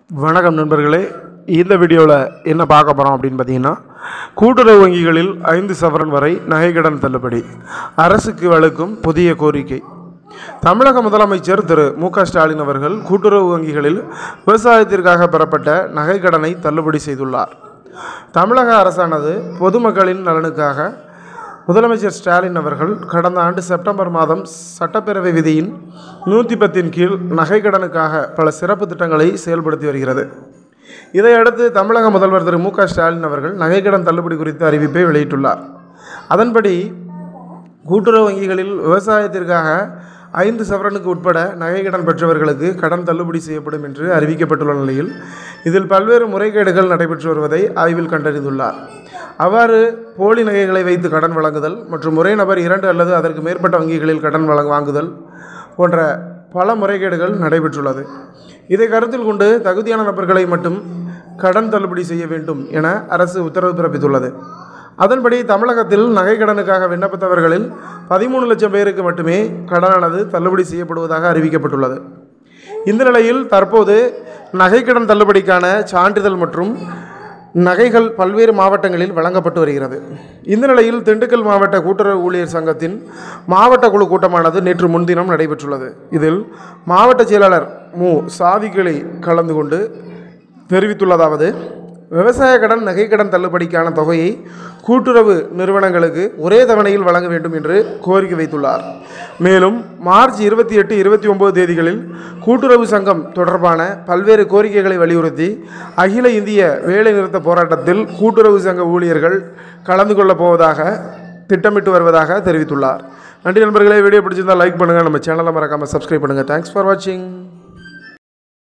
வணக்கம் நண்பர்களே இந்த வீடியோவில் என்ன பார்க்க போகிறோம் அப்படின்னு பார்த்தீங்கன்னா கூட்டுறவு வங்கிகளில் ஐந்து சவரன் வரை நகைக்கடன் தள்ளுபடி அரசுக்கு வழக்கும் புதிய கோரிக்கை தமிழக முதலமைச்சர் திரு மு க ஸ்டாலின் அவர்கள் கூட்டுறவு வங்கிகளில் விவசாயத்திற்காக பெறப்பட்ட நகைக்கடனை தள்ளுபடி செய்துள்ளார் தமிழக அரசானது பொதுமக்களின் நலனுக்காக முதலமைச்சர் ஸ்டாலின் அவர்கள் கடந்த ஆண்டு செப்டம்பர் மாதம் சட்டப்பேரவை விதியின் நூற்றி பத்தின் கீழ் நகைக்கடனுக்காக பல சிறப்பு திட்டங்களை செயல்படுத்தி வருகிறது இதையடுத்து தமிழக முதல்வர் திரு மு க ஸ்டாலின் அவர்கள் நகைக்கடன் தள்ளுபடி குறித்த அறிவிப்பை வெளியிட்டுள்ளார் அதன்படி கூட்டுறவு வங்கிகளில் விவசாயத்திற்காக ஐந்து சவரனுக்கு உட்பட நகைக்கடன் பெற்றவர்களுக்கு கடன் தள்ளுபடி செய்யப்படும் என்று அறிவிக்கப்பட்டுள்ள நிலையில் இதில் பல்வேறு முறைகேடுகள் நடைபெற்று வருவதை ஆய்வில் கண்டறிந்துள்ளார் அவ்வாறு போலி நகைகளை வைத்து கடன் வழங்குதல் மற்றும் ஒரே நபர் இரண்டு அல்லது அதற்கு மேற்பட்ட வங்கிகளில் கடன் வழங்க வாங்குதல் போன்ற பல முறைகேடுகள் நடைபெற்றுள்ளது இதை கருத்தில் கொண்டு தகுதியான நபர்களை மட்டும் கடன் தள்ளுபடி செய்ய வேண்டும் என அரசு உத்தரவு பிறப்பித்துள்ளது அதன்படி தமிழகத்தில் நகைக்கடனுக்காக விண்ணப்பித்தவர்களில் பதிமூணு லட்சம் பேருக்கு மட்டுமே கடனானது தள்ளுபடி செய்யப்படுவதாக அறிவிக்கப்பட்டுள்ளது இந்த நிலையில் தற்போது நகைக்கடன் தள்ளுபடிக்கான சான்றிதழ் மற்றும் நகைகள் பல்வேறு மாவட்டங்களில் வழங்கப்பட்டு வருகிறது இந்த நிலையில் திண்டுக்கல் மாவட்ட கூட்டுறவு ஊழியர் சங்கத்தின் மாவட்ட குழு கூட்டமானது நேற்று முன்தினம் நடைபெற்றுள்ளது இதில் மாவட்ட செயலாளர் மு சாதிகளை கலந்து கொண்டு தெரிவித்துள்ளதாவது விவசாய கடன் நகைக்கடன் தள்ளுபடிக்கான தொகையை கூட்டுறவு நிறுவனங்களுக்கு ஒரே தவணையில் வழங்க வேண்டும் என்று கோரிக்கை வைத்துள்ளார் மேலும் மார்ச் இருபத்தி எட்டு இருபத்தி ஒன்பது தேதிகளில் கூட்டுறவு சங்கம் தொடர்பான பல்வேறு கோரிக்கைகளை வலியுறுத்தி அகில இந்திய வேலைநிறுத்த போராட்டத்தில் கூட்டுறவு சங்க ஊழியர்கள் கலந்து கொள்ளப் போவதாக திட்டமிட்டு வருவதாக தெரிவித்துள்ளார் நன்றி நண்பர்களே வீடியோ பிடிச்சிருந்தால் லைக் பண்ணுங்கள் நம்ம சேனலை மறக்காமல் சப்ஸ்கிரைப் பண்ணுங்கள் தேங்க்ஸ் ஃபார் வாட்சிங்